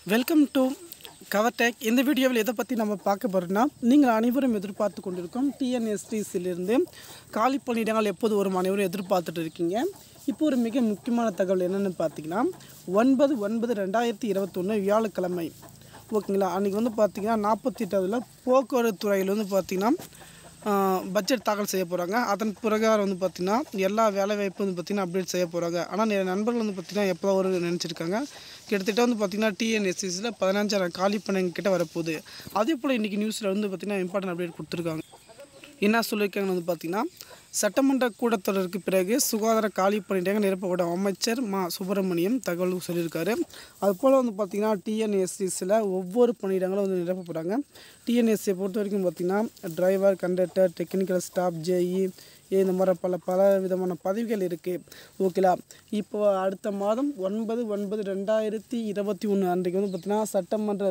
welcome to cover take இந்த வீடியோவில் எதை பற்றி நம்ம பார்க்க போகிறோம்னா நீங்கள் அனைவரும் எதிர்பார்த்து கொண்டிருக்கோம் டிஎன்எஸ்டிசிலிருந்து காலி பணியிடங்கள் எப்போது வரும் அனைவரும் எதிர்பார்த்துட்டு இருக்கீங்க இப்போ ஒரு மிக முக்கியமான தகவல் என்னென்னு பார்த்தீங்கன்னா ஒன்பது ஒன்பது ரெண்டாயிரத்தி இருபத்தொன்று வியாழக்கிழமை ஓகேங்களா அன்றைக்கி வந்து பார்த்தீங்கன்னா நாற்பத்தி எட்டாவதுல போக்குவரத்து துறையில் வந்து பார்த்தீங்கன்னா பட்ஜெட் தாக்கல் செய்ய போகிறாங்க அதன் பிரகாரம் வந்து பார்த்திங்கன்னா எல்லா வேலை வாய்ப்பும் வந்து பார்த்திங்கன்னா அப்டேட் செய்ய போகிறாங்க ஆனால் நிறைய நண்பர்கள் வந்து பார்த்திங்கன்னா எப்போ ஒரு நினச்சிருக்காங்க கிட்டத்தட்ட வந்து பார்த்திங்கன்னா டிஎன்எஸ்சிஸில் பதினஞ்சாயிரம் காலி பண்ணவங்க கிட்ட வரப்போகுது அதே போல் இன்றைக்கி நியூஸில் வந்து பார்த்திங்கன்னா இம்பார்ட்டன்ட் அப்டேட் கொடுத்துருக்காங்க என்ன சொல்லியிருக்காங்கன்னு வந்து பார்த்திங்கன்னா சட்டமன்ற கூட்டத்தொடருக்கு பிறகு சுகாதார காலி பணியிடங்கள் நிரப்பப்படும் அமைச்சர் மா சுப்பிரமணியம் தகவல் சொல்லியிருக்காரு அதுபோல் வந்து பார்த்திங்கன்னா டிஎன்எஸ்சிஸில் ஒவ்வொரு பணியிடங்களும் வந்து நிரப்பப்படுறாங்க டிஎன்எஸ்சியை பொறுத்த வரைக்கும் பார்த்திங்கன்னா driver conductor technical staff J இந்த மாதிரி பல பல விதமான பதவிகள் இருக்குது ஓகேலா இப்போ அடுத்த மாதம் ஒன்பது ஒன்பது ரெண்டாயிரத்தி இருபத்தி ஒன்று அன்றைக்கு வந்து பார்த்திங்கன்னா சட்டமன்ற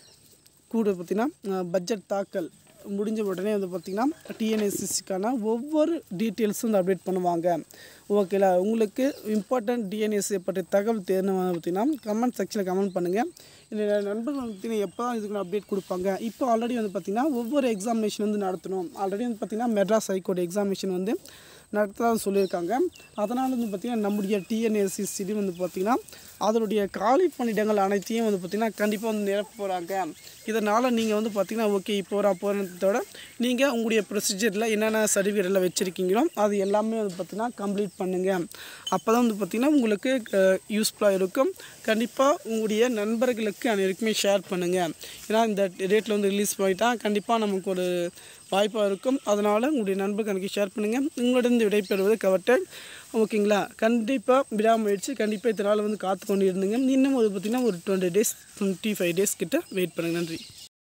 கூட பார்த்திங்கன்னா பட்ஜெட் தாக்கல் முடிஞ்ச உடனே வந்து பார்த்திங்கன்னா டிஎன்எஸ்சிக்கான ஒவ்வொரு டீட்டெயில்ஸும் வந்து அப்டேட் பண்ணுவாங்க ஓகேலா உங்களுக்கு இம்பார்ட்டன்ட் டிஎன்எஸ்சி பற்றிய தகவல் தேர்ந்து பார்த்திங்கன்னா கமெண்ட் செக்ஷனில் கமெண்ட் பண்ணுங்கள் இந்த நண்பர்கள் வந்து பார்த்திங்கன்னா எப்போ தான் இதுக்கு அப்டேட் கொடுப்பாங்க இப்போ ஆல்ரெடி வந்து பார்த்திங்கன்னா ஒவ்வொரு எக்ஸாமினேஷன் வந்து நடத்தணும் ஆல்ரெடி வந்து பார்த்திங்கன்னா மெட்ராஸ் ஹைகோர்ட் எக்ஸாமினேஷன் வந்து நடத்ததான் சொல்லியிருக்காங்க அதனால் வந்து பார்த்திங்கன்னா நம்முடைய டிஎன்எஸ்சிசிடி வந்து பார்த்திங்கன்னா அதனுடைய காலி பணியிடங்கள் அனைத்தையும் வந்து பார்த்திங்கன்னா கண்டிப்பாக வந்து நிரப்ப போகிறாங்க இதனால் நீங்கள் வந்து பார்த்திங்கன்னா ஓகே இப்போ ஒரு போகிறதோட நீங்கள் உங்களுடைய ப்ரொசீஜரில் என்னென்ன சர்டிஃபிகேட் எல்லாம் வச்சுருக்கீங்களோ அது எல்லாமே வந்து பார்த்திங்கன்னா கம்ப்ளீட் பண்ணுங்கள் அப்போ தான் வந்து பார்த்திங்கன்னா உங்களுக்கு யூஸ்ஃபுல்லாக இருக்கும் கண்டிப்பாக உங்களுடைய நண்பர்களுக்கு அனைவருக்குமே ஷேர் பண்ணுங்கள் ஏன்னா இந்த ரேட்டில் வந்து ரிலீஸ் பண்ணிட்டா கண்டிப்பாக நமக்கு ஒரு வாய்ப்பாக இருக்கும் அதனால் உங்களுடைய நண்பர்களுக்கு எனக்கு ஷேர் பண்ணுங்கள் உங்களிடம் விடைபெறுவது கவர்ட்டேன் ஓகேங்களா கண்டிப்பாக விடாமுயற்சி கண்டிப்பாக இதனால் வந்து காத்து கொண்டு இருந்துங்க இன்னும் ஒரு பார்த்திங்கன்னா ஒரு twenty days twenty five days கிட்ட வெயிட் பண்ணுங்கள் நன்றி